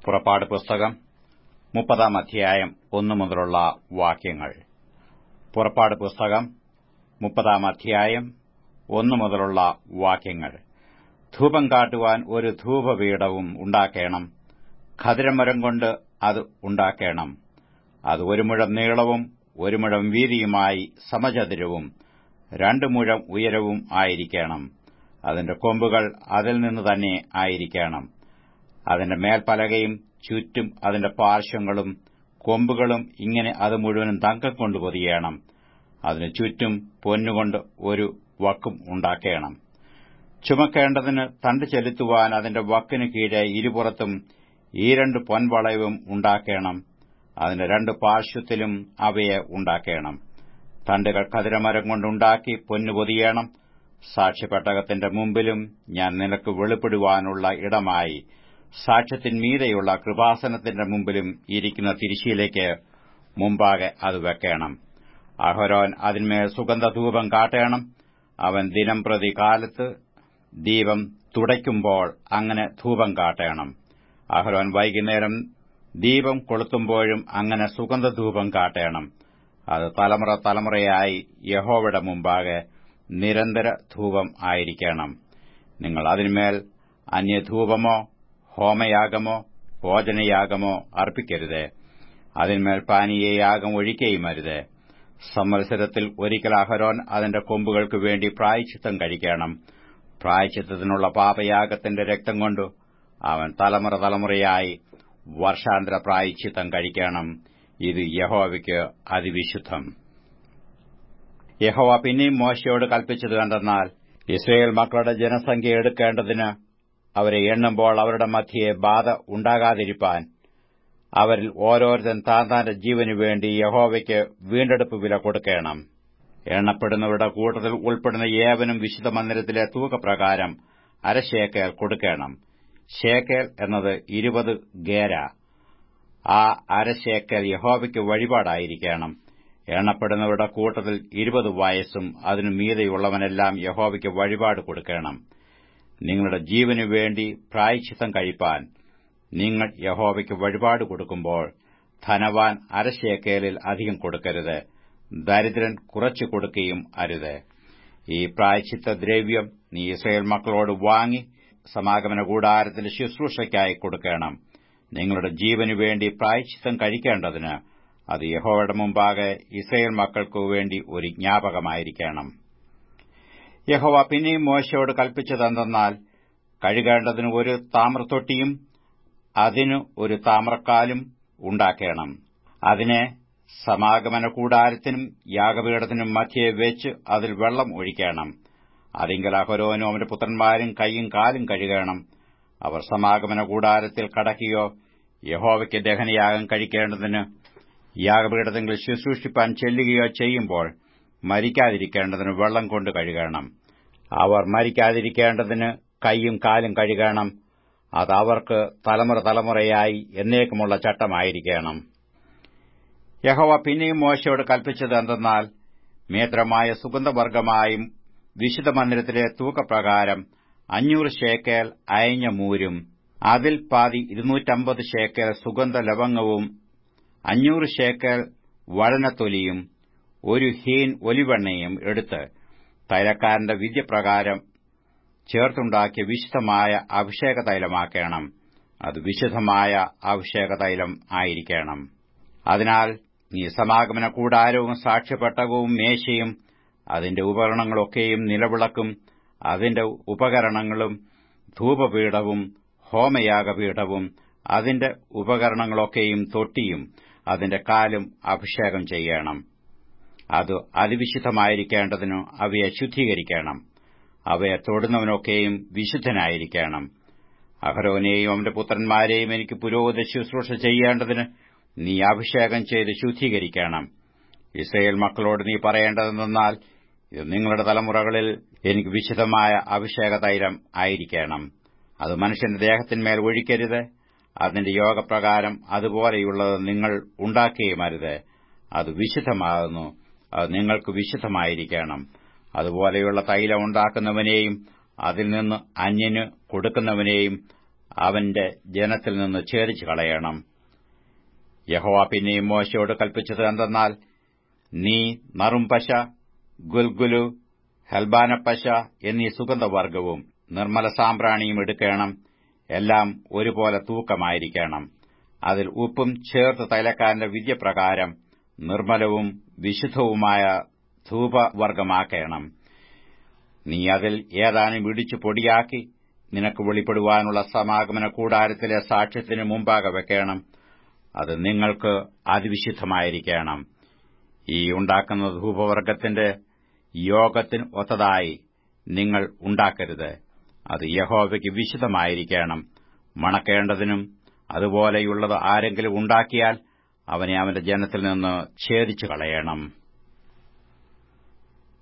പുറപ്പാട് പുസ്തകം മുപ്പതാം അധ്യായം ഒന്നു മുതലുള്ള വാക്യങ്ങൾ പുറപ്പാട് പുസ്തകം മുപ്പതാം അധ്യായം ഒന്നു മുതലുള്ള വാക്യങ്ങൾ ധൂപം കാട്ടുവാൻ ഒരു ധൂപപീഠവും ഉണ്ടാക്കേണം ഖദിരമരം കൊണ്ട് അത് ഉണ്ടാക്കേണം അത് ഒരു മുഴം നീളവും ഒരു മുഴം വീതിയുമായി സമചതുരവും രണ്ടു മുഴം ഉയരവും ആയിരിക്കണം അതിന്റെ കൊമ്പുകൾ അതിൽ നിന്ന് തന്നെ ആയിരിക്കണം അതിന്റെ മേൽപ്പലകയും ചുറ്റും അതിന്റെ പാർശ്വങ്ങളും കൊമ്പുകളും ഇങ്ങനെ അത് മുഴുവനും തങ്കം കൊണ്ട് പൊതിയണം അതിന് ചുറ്റും പൊന്നുകൊണ്ട് ഒരു വക്കും ഉണ്ടാക്കേണം ചുമക്കേണ്ടതിന് തണ്ട് ചെലുത്തുവാൻ അതിന്റെ വക്കിന് കീഴെ ഇരുപുറത്തും ഈ രണ്ട് പൊൻവളയവും ഉണ്ടാക്കേണം അതിന്റെ രണ്ട് പാർശ്വത്തിലും അവയെ ഉണ്ടാക്കേണം തണ്ടുകൾ കതിരമരം കൊണ്ടുണ്ടാക്കി പൊന്നു പൊതിയണം സാക്ഷ്യപ്പെട്ടകത്തിന്റെ മുമ്പിലും ഞാൻ നിനക്ക് വെളിപ്പെടുവാനുള്ള ഇടമായി സാക്ഷ്യത്തിന്മീതെയുള്ള കൃപാസനത്തിന്റെ മുമ്പിലും ഇരിക്കുന്ന തിരിശിയിലേക്ക് മുമ്പാകെ അത് വെക്കണം അഹരോൻ അതിന്മേൽ സുഗന്ധധൂപം കാട്ടേണം അവൻ ദിനം പ്രതി കാലത്ത് ദീപം തുടയ്ക്കുമ്പോൾ അങ്ങനെ ധൂപം കാട്ടേണം അഹരോൻ വൈകുന്നേരം ദീപം കൊളുത്തുമ്പോഴും അങ്ങനെ സുഗന്ധധൂപം കാട്ടേണം അത് തലമുറ തലമുറയായി യഹോവയുടെ മുമ്പാകെ നിരന്തര ധൂപം ആയിരിക്കണം നിങ്ങൾ അതിന്മേൽ അന്യധൂപമോ ഹോമയാഗമോ ഭോജനയാഗമോ അർപ്പിക്കരുത് അതിന്മേൽ പാനീയയാഗം ഒഴിക്കുകയും അരുത് സംവത്സരത്തിൽ ഒരിക്കൽ അഹരോൻ അതിന്റെ കൊമ്പുകൾക്ക് വേണ്ടി പ്രായച്ചിത്തം കഴിക്കണം പ്രായച്ചിത്തത്തിനുള്ള പാപയാഗത്തിന്റെ രക്തം കൊണ്ടു അവൻ തലമുറ തലമുറയായി വർഷാന്തര പ്രായച്ചിത്തം കഴിക്കണം ഇത് യഹോവയ്ക്ക് അതിവിശുദ്ധം യഹോവ പിന്നെയും മോശയോട് കൽപ്പിച്ചത് കണ്ടെന്നാൽ ഇസ്രയേൽ മക്കളുടെ ജനസംഖ്യ എടുക്കേണ്ടതിന് അവരെ എണ്ണുമ്പോൾ അവരുടെ മധ്യയെ ബാധ ഉണ്ടാകാതിരിപ്പാൻ അവരിൽ ഓരോരുത്തൻ താൻ താന്റെ ജീവനു വേണ്ടി യഹോവയ്ക്ക് വീണ്ടെടുപ്പ് വില കൊടുക്കണം എണ്ണപ്പെടുന്നവരുടെ കൂട്ടത്തിൽ ഉൾപ്പെടുന്ന ഏവനും വിശുദ്ധ മന്ദിരത്തിലെ തൂക്കപ്രകാരം അരശേക്കേൽ കൊടുക്കണം ശേക്കേൽ എന്നത് ഇരുപത് ഗേര ആ അരശേക്കൽ യഹോവയ്ക്ക് വഴിപാടായിരിക്കണം എണ്ണപ്പെടുന്നവരുടെ കൂട്ടത്തിൽ ഇരുപത് വയസ്സും അതിനു മീതെയുള്ളവനെല്ലാം യഹോവയ്ക്ക് വഴിപാട് കൊടുക്കണം നിങ്ങളുടെ ജീവനു വേണ്ടി പ്രായച്ചിത്തം കഴിപ്പാൻ നിങ്ങൾ യഹോവയ്ക്ക് വഴിപാട് കൊടുക്കുമ്പോൾ ധനവാൻ അരശേക്കേലിൽ അധികം കൊടുക്കരുത് ദരിദ്രൻ കുറച്ചു കൊടുക്കുകയും അരുത് ഈ പ്രായച്ചിത്ത ദ്രവ്യം നീ ഇസ്രയേൽ മക്കളോട് വാങ്ങി സമാഗമന കൂടാരത്തിൽ ശുശ്രൂഷയ്ക്കായി കൊടുക്കണം നിങ്ങളുടെ ജീവനു വേണ്ടി പ്രായച്ചിത്തം കഴിക്കേണ്ടതിന് അത് യഹോവയുടെ മുമ്പാകെ ഇസ്രയേൽ മക്കൾക്കു വേണ്ടി ഒരു ജ്ഞാപകമായിരിക്കണം യഹോവ പിന്നെയും മോശയോട് കൽപ്പിച്ചതെന്തെന്നാൽ കഴുകേണ്ടതിന് ഒരു താമ്രത്തൊട്ടിയും അതിനു ഒരു താമ്രക്കാലും ഉണ്ടാക്കണം അതിനെ സമാഗമന കൂടാരത്തിനും യാഗപീഠത്തിനും മധ്യേ വെച്ച് അതിൽ വെള്ളം ഒഴിക്കണം അതിങ്കൽ അഹരോനും അവന്റെ പുത്രന്മാരും കൈയും കാലും കഴുകണം അവർ സമാഗമന കൂടാരത്തിൽ കടക്കുകയോ യഹോവയ്ക്ക് ദഹനയാഗം കഴിക്കേണ്ടതിന് യാഗപീഠത്തിൽ ശുശ്രൂഷിപ്പാൻ ചെല്ലുകയോ ചെയ്യുമ്പോൾ മരിക്കാതിരിക്കേണ്ടതിന് വെള്ളം കൊണ്ട് കഴുകണം അവർ മരിക്കാതിരിക്കേണ്ടതിന് കൈയും കാലും കഴുകണം അത് അവർക്ക് തലമുറ തലമുറയായി എന്നേക്കുമുള്ള ചട്ടമായിരിക്കണം യഹോവ പിന്നെയും മോശയോട് കൽപ്പിച്ചത് എന്തെന്നാൽ മേത്രമായ സുഗന്ധവർഗമായും വിശുദ്ധ മന്ദിരത്തിലെ തൂക്കപ്രകാരം അഞ്ഞൂറ് ഷേക്കേൽ അയഞ്ഞ മൂരും അതിൽ പാതി ഇരുന്നൂറ്റമ്പത് ഷേക്കേൽ സുഗന്ധ ലവംഗവും അഞ്ഞൂറ് ഷേക്കേൽ വഴനത്തൊലിയും ഒരു ഹീൻ ഒലിവെണ്ണയും എടുത്ത് തൈലക്കാരന്റെ വിദ്യപ്രകാരം ചേർത്തുണ്ടാക്കിയ വിശുദ്ധമായ അഭിഷേക തൈലമാക്കണം അത് വിശുദ്ധമായ അഭിഷേക തൈലം ആയിരിക്കണം അതിനാൽ നീ സമാഗമന കൂടാരവും സാക്ഷ്യപ്പെട്ടകവും മേശയും അതിന്റെ ഉപകരണങ്ങളൊക്കെയും നിലവിളക്കും അതിന്റെ ഉപകരണങ്ങളും ധൂപപീഠവും ഹോമയാഗപീഠവും അതിന്റെ ഉപകരണങ്ങളൊക്കെയും തൊട്ടിയും അതിന്റെ കാലും അഭിഷേകം ചെയ്യണം അത് അതിവിശുദ്ധമായിരിക്കേണ്ടതിനു അവയെ ശുദ്ധീകരിക്കണം അവയെ തൊടുന്നവനൊക്കെയും വിശുദ്ധനായിരിക്കണം അഹരോനെയും അവന്റെ പുത്രന്മാരെയും എനിക്ക് പുരോഗതി ശുശ്രൂഷ ചെയ്യേണ്ടതിന് നീ അഭിഷേകം ചെയ്ത് ശുദ്ധീകരിക്കണം ഇസ്രയേൽ മക്കളോട് നീ പറയേണ്ടതെന്നാൽ ഇത് നിങ്ങളുടെ തലമുറകളിൽ എനിക്ക് വിശുദ്ധമായ അഭിഷേക തൈലം ആയിരിക്കണം അത് മനുഷ്യന്റെ ദേഹത്തിന്മേൽ ഒഴിക്കരുത് അതിന്റെ യോഗപ്രകാരം അതുപോലെയുള്ളത് നിങ്ങൾ ഉണ്ടാക്കുകയും അരുത് അത് വിശുദ്ധമാകുന്നു അത് നിങ്ങൾക്ക് വിശുദ്ധമായിരിക്കണം അതുപോലെയുള്ള തൈലം ഉണ്ടാക്കുന്നവനെയും അതിൽ നിന്ന് അന്യന് കൊടുക്കുന്നവനെയും അവന്റെ ജനത്തിൽ നിന്ന് ഛേദിച്ചു കളയണം യഹോവ പിന്നെയും മോശയോട് കൽപ്പിച്ചത് എന്തെന്നാൽ നീ നറുംപശ ഗുൽഗുലു ഹെൽബാനപ്പശ എന്നീ സുഗന്ധവർഗവും നിർമ്മല സാമ്പ്രാണിയും എടുക്കണം എല്ലാം ഒരുപോലെ തൂക്കമായിരിക്കണം അതിൽ ഉപ്പും ചേർത്ത് തൈലക്കാരന്റെ വിദ്യപ്രകാരം നിർമ്മലവും വിശുദ്ധവുമായ ധൂപവർഗമാക്കണം നീ അതിൽ ഏതാനും ഇടിച്ചു പൊടിയാക്കി നിനക്ക് വെളിപ്പെടുവാനുള്ള സമാഗമന കൂടാരത്തിലെ സാക്ഷ്യത്തിന് മുമ്പാകെ വെക്കണം അത് നിങ്ങൾക്ക് അതിവിശുദ്ധമായിരിക്കണം ഈ ഉണ്ടാക്കുന്ന ധൂപവർഗത്തിന്റെ യോഗത്തിന് ഒത്തതായി നിങ്ങൾ ഉണ്ടാക്കരുത് അത് യഹോവയ്ക്ക് വിശുദ്ധമായിരിക്കണം മണക്കേണ്ടതിനും അതുപോലെയുള്ളത് ആരെങ്കിലും ഉണ്ടാക്കിയാൽ അവനെ അവന്റെ ജനത്തിൽ നിന്ന് ഛേദിച്ചു കളയണം